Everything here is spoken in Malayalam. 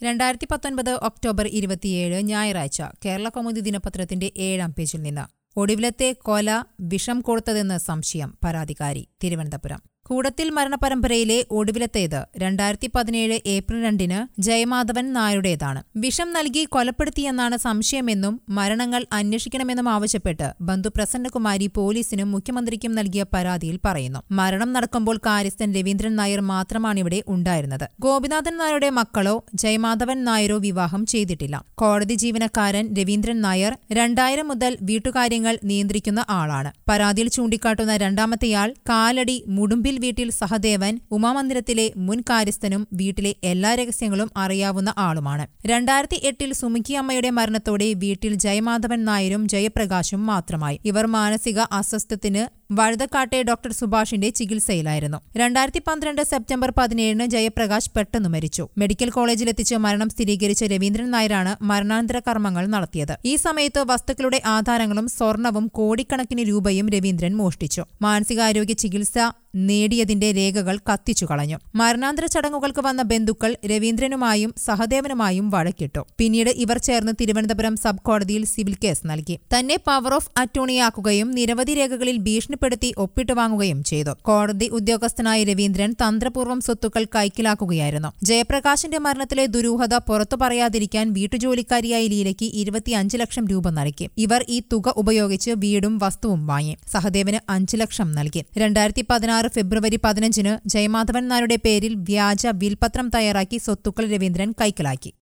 രണ്ടായിരത്തി പത്തൊൻപത് ഒക്ടോബർ ഇരുപത്തിയേഴ് ഞായറാഴ്ച കേരള കൗമുദി ദിനപത്രത്തിന്റെ ഏഴാം പേജിൽ നിന്ന് ഒടുവിലത്തെ കൊല വിഷം കൊടുത്തതെന്ന് സംശയം പരാതിക്കാരി തിരുവനന്തപുരം കൂടത്തിൽ മരണപരമ്പരയിലെ ഒടുവിലത്തേത് രണ്ടായിരത്തി പതിനേഴ് ഏപ്രിൽ രണ്ടിന് ജയമാധവൻ നായരുടേതാണ് വിഷം നൽകി കൊലപ്പെടുത്തിയെന്നാണ് സംശയമെന്നും മരണങ്ങൾ അന്വേഷിക്കണമെന്നും ആവശ്യപ്പെട്ട് ബന്ധു പ്രസന്നകുമാരി പോലീസിനും മുഖ്യമന്ത്രിക്കും നൽകിയ പരാതിയിൽ പറയുന്നു മരണം നടക്കുമ്പോൾ കാര്യസ്ഥൻ രവീന്ദ്രൻ നായർ മാത്രമാണിവിടെ ഉണ്ടായിരുന്നത് ഗോപിനാഥൻ നായരുടെ മക്കളോ ജയമാധവൻ നായരോ വിവാഹം ചെയ്തിട്ടില്ല കോടതി ജീവനക്കാരൻ രവീന്ദ്രൻ നായർ രണ്ടായിരം മുതൽ വീട്ടുകാര്യങ്ങൾ നിയന്ത്രിക്കുന്ന ആളാണ് പരാതിയിൽ ചൂണ്ടിക്കാട്ടുന്ന രണ്ടാമത്തെയാൾ കാലടി മുടുമ്പിൽ വീട്ടിൽ സഹദേവൻ ഉമാമന്ദിരത്തിലെ മുൻ കാര്യസ്ഥനും വീട്ടിലെ എല്ലാ രഹസ്യങ്ങളും അറിയാവുന്ന ആളുമാണ് രണ്ടായിരത്തി എട്ടിൽ സുമുഖി അമ്മയുടെ മരണത്തോടെ വീട്ടിൽ ജയമാധവൻ നായരും ജയപ്രകാശും മാത്രമായി ഇവർ മാനസിക അസ്വസ്ഥത്തിന് വഴുതക്കാട്ടെ ഡോക്ടർ സുഭാഷിന്റെ ചികിത്സയിലായിരുന്നു രണ്ടായിരത്തി പന്ത്രണ്ട് സെപ്റ്റംബർ പതിനേഴിന് ജയപ്രകാശ് പെട്ടെന്ന് മരിച്ചു മെഡിക്കൽ കോളേജിലെത്തിച്ച് മരണം സ്ഥിരീകരിച്ച രവീന്ദ്രൻ നായരാണ് മരണാനന്തര കർമ്മങ്ങൾ നടത്തിയത് ഈ സമയത്ത് വസ്തുക്കളുടെ ആധാരങ്ങളും സ്വർണവും കോടിക്കണക്കിന് രൂപയും രവീന്ദ്രൻ മോഷ്ടിച്ചു മാനസികാരോഗ്യ ചികിത്സ നേടിയതിന്റെ രേഖകൾ കത്തിച്ചു കളഞ്ഞു മരണാന്തര ചടങ്ങുകൾക്ക് വന്ന ബന്ധുക്കൾ രവീന്ദ്രനുമായും സഹദേവനുമായും വഴക്കിട്ടു പിന്നീട് ഇവർ ചേർന്ന് തിരുവനന്തപുരം സബ് കോടതിയിൽ സിവിൽ കേസ് നൽകി തന്നെ പവർ ഓഫ് അറ്റോണിയാക്കുകയും നിരവധി രേഖകളിൽ ഭീഷണിപ്പെടുത്തി ഒപ്പിട്ട് വാങ്ങുകയും ചെയ്തു കോടതി ഉദ്യോഗസ്ഥനായ രവീന്ദ്രൻ തന്ത്രപൂർവ്വം സ്വത്തുക്കൾ കൈക്കലാക്കുകയായിരുന്നു ജയപ്രകാശിന്റെ മരണത്തിലെ ദുരൂഹത പുറത്തു പറയാതിരിക്കാൻ വീട്ടുജോലിക്കാരിയായ ലീലയ്ക്ക് ഇരുപത്തിയഞ്ച് ലക്ഷം രൂപ നൽകി ഇവർ ഈ തുക ഉപയോഗിച്ച് വീടും വസ്തുവും വാങ്ങി സഹദേവന് അഞ്ച് ലക്ഷം നൽകി രണ്ടായിരത്തി പതിനാറ് ഫെബ്രുവരി പതിനഞ്ചിന് ജയമാധവൻ നായരുടെ പേരിൽ വ്യാജ വിൽപത്രം തയ്യാറാക്കി സ്വത്തുക്കൾ രവീന്ദ്രൻ കൈക്കലാക്കി